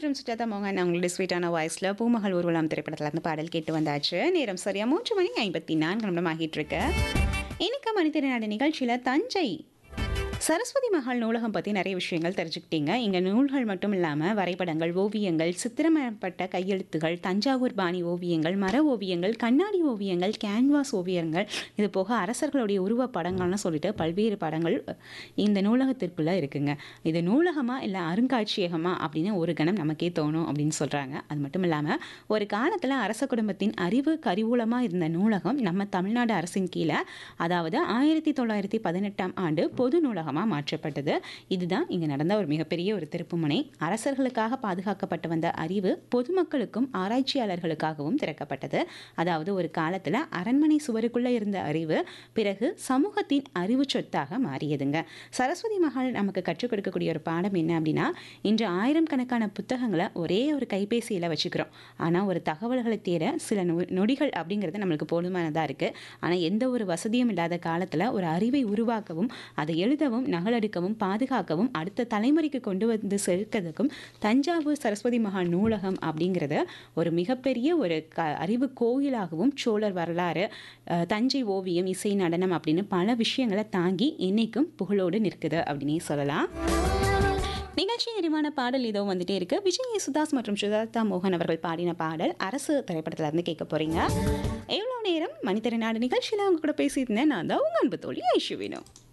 மற்றும் சுஜாதா மோகன் அவங்களுடைய ஸ்வீட்டான வாய்ஸில் பூமகள் ஊர்வலம் திரைப்படத்துல இருந்து பாடல் கேட்டு வந்தாச்சு நேரம் சரியா மூன்று மணி ஐம்பத்தி நான்கு நிமிடம் ஆகிட்டு இருக்கு இன்னைக்கு மனிதர் நாடு நிகழ்ச்சியில் தஞ்சை சரஸ்வதி மஹால் நூலகம் பற்றி நிறைய விஷயங்கள் தெரிஞ்சுக்கிட்டீங்க இங்கே நூல்கள் மட்டும் இல்லாமல் வரைபடங்கள் ஓவியங்கள் சித்திரமைப்பட்ட கையெழுத்துகள் தஞ்சாவூர் பாணி ஓவியங்கள் மர ஓவியங்கள் கண்ணாடி ஓவியங்கள் கேன்வாஸ் ஓவியங்கள் இது போக அரசர்களுடைய உருவ படங்கள்னு சொல்லிட்டு பல்வேறு படங்கள் இந்த நூலகத்திற்குள்ளே இருக்குங்க இது நூலகமா இல்லை அருங்காட்சியகமா அப்படின்னு ஒரு கணம் நமக்கே தோணும் அப்படின்னு சொல்கிறாங்க அது மட்டும் இல்லாமல் ஒரு காலத்தில் அரச குடும்பத்தின் அறிவு கருவூலமாக இருந்த நூலகம் நம்ம தமிழ்நாடு அரசின் கீழே அதாவது ஆயிரத்தி தொள்ளாயிரத்தி பதினெட்டாம் ஆண்டு பொது நூலகமாக மாற்றப்பட்டது இதுதான் இங்கே நடந்த ஒரு மிகப்பெரிய ஒரு திருப்புமுனை அரசர்களுக்காக பாதுகாக்கப்பட்டு வந்த அறிவு பொதுமக்களுக்கும் ஆராய்ச்சியாளர்களுக்காகவும் திறக்கப்பட்டது அதாவது ஒரு காலத்தில் அரண்மனை சுவருக்குள்ளே இருந்த அறிவு பிறகு சமூகத்தின் அறிவு சொத்தாக மாறியதுங்க சரஸ்வதி மஹால் நமக்கு கற்றுக் கொடுக்கக்கூடிய ஒரு பாடம் என்ன அப்படின்னா இன்று ஆயிரம் கணக்கான புத்தகங்களை ஒரே ஒரு கைபேசியில் வச்சுக்கிறோம் ஆனால் ஒரு தகவல்களை தேட சில நொ- நொடிகள் அப்படிங்கிறது நம்மளுக்கு போதுமானதாக இருக்குது ஆனால் எந்த ஒரு வசதியும் இல்லாத காலத்தில் ஒரு அறிவை உருவாக்கவும் அதை எழுதவும் நகலெடுக்கவும் பாதுகாக்கவும் அடுத்த தலைமுறைக்கு கொண்டு வந்து சேர்க்கிறதுக்கும் தஞ்சாவூர் சரஸ்வதி மஹால் நூலகம் அப்படிங்கிறது ஒரு மிகப்பெரிய ஒரு க அறிவு கோயிலாகவும் சோழர் வரலாறு அஹ், தஞ்சை ஓவியம் இசை நடனம் அப்படின்னு பல விஷயங்களை தாங்கி இன்னைக்கும் புகழோடு நிற்குது அப்படின்னே சொல்லலாம் நிகழ்ச்சி நிறைவான பாடல் இதோ வந்துட்டே இருக்கு விஜய் யேசுதாஸ் மற்றும் சுஜாதா மோகன் அவர்கள் பாடின பாடல் அரசு திரைப்படத்துல இருந்து கேட்க போறீங்க எவ்வளோ நேரம் மனிதர நாடு நிகழ்ச்சியில் அவங்க கூட பேசியிருந்தேன் நான் தான் உங்க அன்பு தோழி ஐஷுவினோ